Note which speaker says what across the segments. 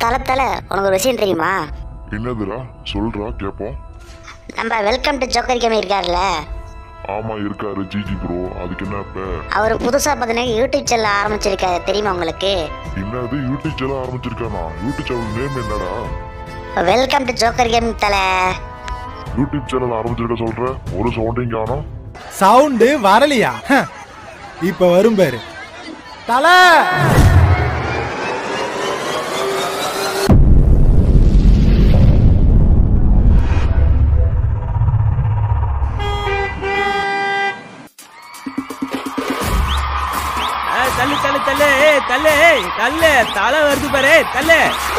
Speaker 1: தல தல உனக்கு ஒரு விஷயம் தெரியுமா
Speaker 2: என்னதுடா சொல்றா கேப்போம்
Speaker 1: நம்ம வெல்கம் டு ஜோக்கர் கேம் இருக்கார்ல
Speaker 2: ஆமா இருக்காரு ஜிஜி ப்ரோ அதுக்கு என்ன இப்ப
Speaker 1: அவர் புதுசாக பார்த்தீங்கன்னா யூடியூப் சேனல் ஆரம்பிச்சிருக்காரு தெரியுமா உங்களுக்கு
Speaker 2: என்னது யூடியூப் சேனல் ஆரம்பிச்சிருக்கானா யூடியூப் சேனல் நேம் என்னடா
Speaker 1: வெல்கம் டு ஜோக்கர் கேம் தல
Speaker 2: யூடியூப் சேனல் ஆரம்பிச்சிருக்க சொல்ற ஒரு சவுண்டிங் காணோம்
Speaker 3: சவுண்டு வரலையா ஹ, இப்ப வரும் பாரு தல
Speaker 4: ஏய், தள்ளு தள்ளு தள்ளு ஏய், தள்ளு ஏய், தள்ளு தலை வருது பாரு ஏய், தள்ளு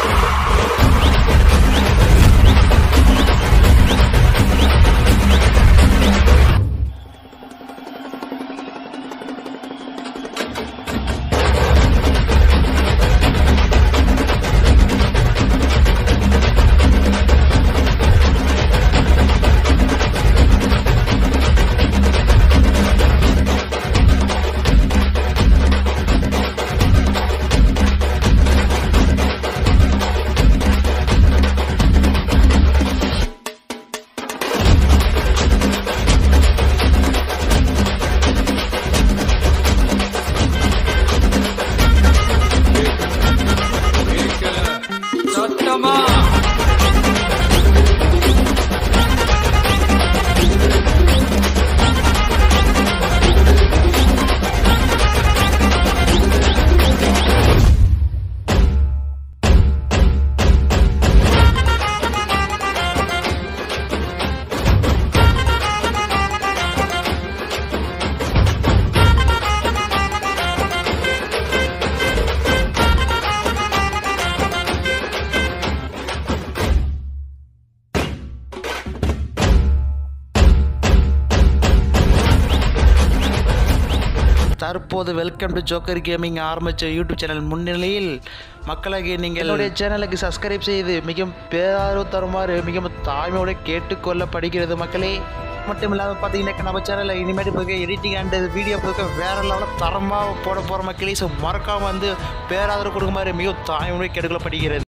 Speaker 5: தற்போது வெல்கம் டு ஜோக்கர் கேமிங் ஆரம்பித்த யூடியூப் சேனல் முன்னிலையில் மக்களாகிய நீங்கள் என்னுடைய சேனலுக்கு சப்ஸ்கிரைப் செய்து மிகவும் பேரார்வம் தருமாறு மிகவும் தாய்மையோடு கேட்டுக்கொள்ளப்படுகிறது மக்களே மட்டும் இல்லாமல் பார்த்தீங்கன்னா நம்ம சேனலில் இனிமேட்டு போக எடிட்டிங் அண்ட் வீடியோ போக வேற லெவலில் தரமாக போட போகிற மக்களே ஸோ மறக்காமல் வந்து பேராதரவு கொடுக்குமாறு மிகவும் தாய்மையோடு கேட்டுக்கொள்ளப்படுகிறது